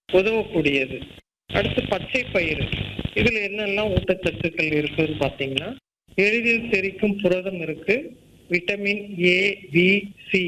உதவக்கூடியது அடுத்து பச்சை பயிறு இதுல என்னெல்லாம் ஊட்டச்சத்துக்கள் இருக்குன்னு பாத்தீங்கன்னா எளிதில் செரிக்கும் புரதம் இருக்கு விட்டமின் ஏ பி சி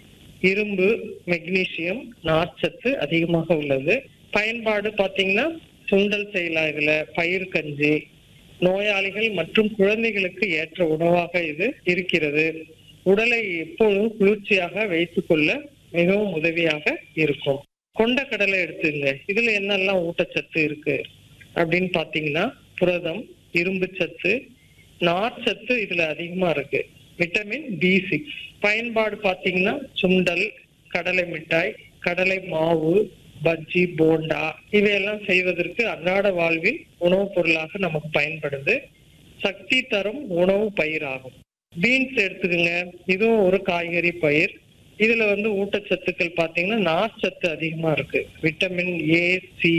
இரும்பு மெக்னீசியம் நார்ச்சத்து அதிகமாக உள்ளது பயன்பாடு பாத்தீங்கன்னா சுண்டல் செய்யலாம் இதுல பயிர் கஞ்சி நோயாளிகள் மற்றும் குழந்தைகளுக்கு ஏற்ற உணவாக இது இருக்கிறது உடலை எப்போதும் குளிர்ச்சியாக வைத்துக் கொள்ள மிகவும் உதவியாக இருக்கும் கொண்ட கடலை எடுத்துங்க இதுல என்னெல்லாம் ஊட்டச்சத்து இருக்கு அப்படின்னு பாத்தீங்கன்னா புரதம் இரும்பு சத்து நார்ச்சத்து இதுல அதிகமா இருக்கு விட்டமின் பி சிக்ஸ் பயன்பாடு பாத்தீங்கன்னா சுண்டல் கடலை மிட்டாய் கடலை மாவு பஜ்ஜி போண்டா இவையெல்லாம் செய்வதற்கு அன்றாட வாழ்வில் உணவுப் பொருளாக நமக்கு பயன்படுது சக்தி தரும் உணவு பயிராகும் பீன்ஸ் எடுத்துக்கோங்க இதுவும் ஒரு காய்கறி பயிர் இதுல வந்து ஊட்டச்சத்துக்கள் பாத்தீங்கன்னா நார்ச்சத்து அதிகமா இருக்கு விட்டமின் ஏ சி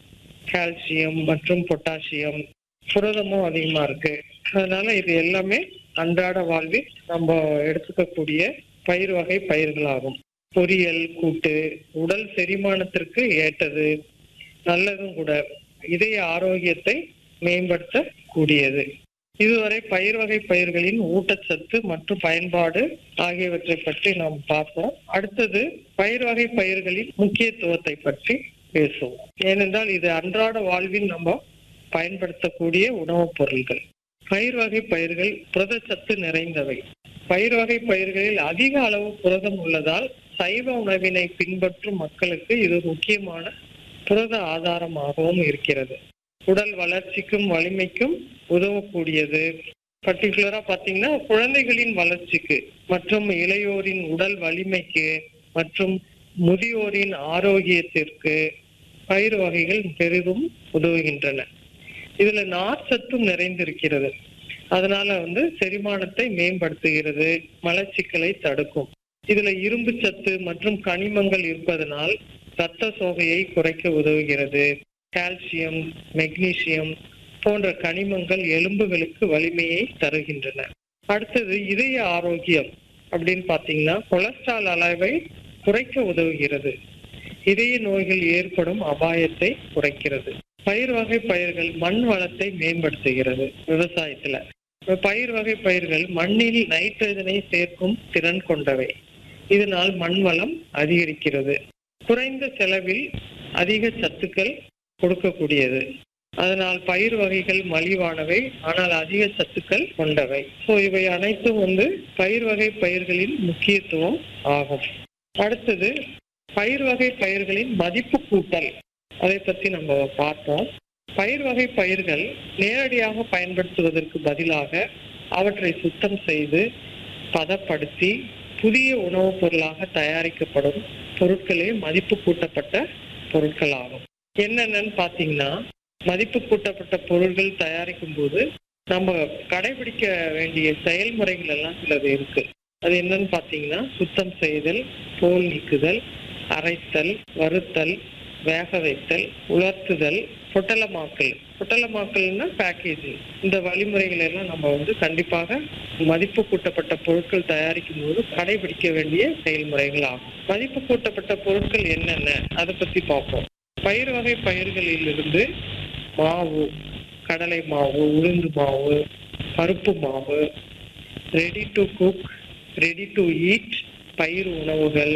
கால்சியம் மற்றும் பொட்டாசியம் புரதமும் அதிகமா இருக்கு அதனால இது எல்லாமே அன்றாட வாழ்வில் நம்ம எடுத்துக்கக்கூடிய பயிர் வகை பயிர்களாகும் பொரியல் கூட்டு உடல் செரிமானத்திற்கு ஏற்றது நல்லதும் கூட இதய ஆரோக்கியத்தை மேம்படுத்த கூடியது இதுவரை பயிர் வகை பயிர்களின் ஊட்டச்சத்து மற்றும் பயன்பாடு ஆகியவற்றை பற்றி நாம் பார்த்தோம் அடுத்தது பயிர் வகை பயிர்களின் முக்கியத்துவத்தை பற்றி பேசுவோம் ஏனென்றால் இது அன்றாட வாழ்வில் நம்ம பயன்படுத்தக்கூடிய உணவுப் பொருள்கள் பயிர் வகை பயிர்கள் புரதச்சத்து நிறைந்தவை பயிர் வகை பயிர்களில் அதிக அளவு புரதம் உள்ளதால் சைவ உணவினை பின்பற்றும் மக்களுக்கு இது முக்கியமான புரத ஆதாரமாகவும் இருக்கிறது உடல் வளர்ச்சிக்கும் வலிமைக்கும் உதவக்கூடியது பர்டிகுலரா பாத்தீங்கன்னா குழந்தைகளின் வளர்ச்சிக்கு மற்றும் இளையோரின் உடல் வலிமைக்கு மற்றும் முதியோரின் ஆரோக்கியத்திற்கு பயிர் வகைகள் பெரிதும் உதவுகின்றன இதுல நார்ச்சத்தும் நிறைந்திருக்கிறது அதனால வந்து செரிமானத்தை மேம்படுத்துகிறது மலச்சிக்கலை தடுக்கும் இதுல இரும்பு சத்து மற்றும் கனிமங்கள் இருப்பதனால் ரத்த சோகையை குறைக்க உதவுகிறது கால்சியம் மெக்னீசியம் போன்ற கனிமங்கள் எலும்புகளுக்கு வலிமையை தருகின்றன அடுத்தது இதய ஆரோக்கியம் அப்படின்னு பாத்தீங்கன்னா கொலஸ்ட்ரால் அளவை குறைக்க உதவுகிறது இதய நோய்கள் ஏற்படும் அபாயத்தை குறைக்கிறது பயிர் வகை பயிர்கள் மண் வளத்தை மேம்படுத்துகிறது விவசாயத்துல பயிர் வகை பயிர்கள் மண்ணில் நைட்ரஜனை சேர்க்கும் திறன் கொண்டவை இதனால் மண் வளம் அதிகரிக்கிறது குறைந்த செலவில் அதிக சத்துக்கள் கொடுக்கக்கூடியது அதனால் பயிர் வகைகள் மலிவானவை ஆனால் அதிக சத்துக்கள் கொண்டவை ஸோ இவை அனைத்தும் வந்து பயிர் வகை பயிர்களின் முக்கியத்துவம் ஆகும் அடுத்தது பயிர் வகை பயிர்களின் மதிப்பு கூட்டல் அதை பத்தி நம்ம பார்த்தோம் பயிர் வகை பயிர்கள் நேரடியாக பயன்படுத்துவதற்கு பதிலாக அவற்றை சுத்தம் செய்து பதப்படுத்தி புதிய உணவுப் பொருளாக தயாரிக்கப்படும் பொருட்களே மதிப்பு கூட்டப்பட்ட பொருட்கள் ஆகும் என்னென்னு பாத்தீங்கன்னா மதிப்பு கூட்டப்பட்ட பொருட்கள் தயாரிக்கும் போது நம்ம கடைபிடிக்க வேண்டிய செயல்முறைகள் எல்லாம் சிலது இருக்கு அது என்னன்னு பாத்தீங்கன்னா சுத்தம் செய்தல் தோல் நீக்குதல் அரைத்தல் வறுத்தல் வேக வைத்தல் உலர்த்துதல் பொட்டலமாக்கல் பொட்டலமாக்கல்னா பேக்கேஜிங் இந்த வழிமுறைகள் எல்லாம் நம்ம வந்து கண்டிப்பாக மதிப்பு கூட்டப்பட்ட பொருட்கள் தயாரிக்கும் போது கடைபிடிக்க வேண்டிய செயல்முறைகள் ஆகும் மதிப்பு கூட்டப்பட்ட பொருட்கள் என்னென்ன அதை பத்தி பார்ப்போம் பயிர் வகை பயிர்களிலிருந்து மாவு கடலை மாவு உளுந்து மாவு பருப்பு மாவு ready to cook ready to eat பயிர் உணவுகள்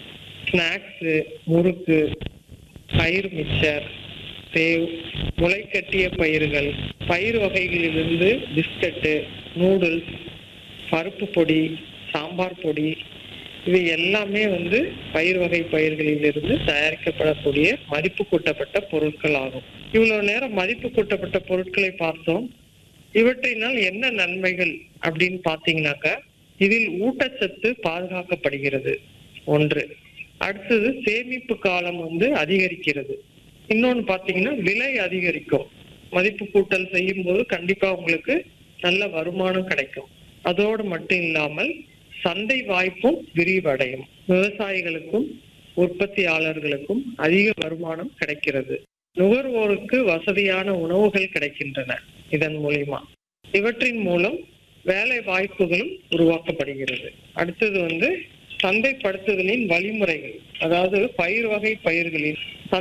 ஸ்நாக்ஸு முறுக்கு பயிர் மிக்சர் சேவ் முளைக்கட்டிய பயிர்கள் பயிர் வகைகளிலிருந்து பிஸ்கட்டு நூடுல்ஸ் பருப்பு பொடி சாம்பார் பொடி இது எல்லாமே வந்து பயிர் வகை பயிர்களிலிருந்து தயாரிக்கப்படக்கூடிய மதிப்பு கூட்டப்பட்ட பொருட்கள் ஆகும் இவ்வளவு நேரம் மதிப்பு கூட்டப்பட்ட பொருட்களை பார்த்தோம் இவற்றினால் என்ன நன்மைகள் அப்படின்னு பாத்தீங்கன்னாக்கா இதில் ஊட்டச்சத்து பாதுகாக்கப்படுகிறது ஒன்று அடுத்தது சேமிப்பு காலம் வந்து அதிகரிக்கிறது இன்னொன்னு பாத்தீங்கன்னா விலை அதிகரிக்கும் மதிப்பு கூட்டல் செய்யும் போது கண்டிப்பா உங்களுக்கு நல்ல வருமானம் கிடைக்கும் அதோடு மட்டும் இல்லாமல் சந்தை வாய்ப்பும் விரிவடையும் விவசாயிகளுக்கும் உற்பத்தியாளர்களுக்கும் அதிக வருமானம் கிடைக்கிறது நுகர்வோருக்கு வசதியான உணவுகள் கிடைக்கின்றன இதன் மூலியமா இவற்றின் மூலம் வேலை வாய்ப்புகளும் உருவாக்கப்படுகிறது அடுத்தது வந்து சந்தைப்படுத்துதலின் வழிமுறைகள் அதாவது பயிர் வகை பயிர்களின்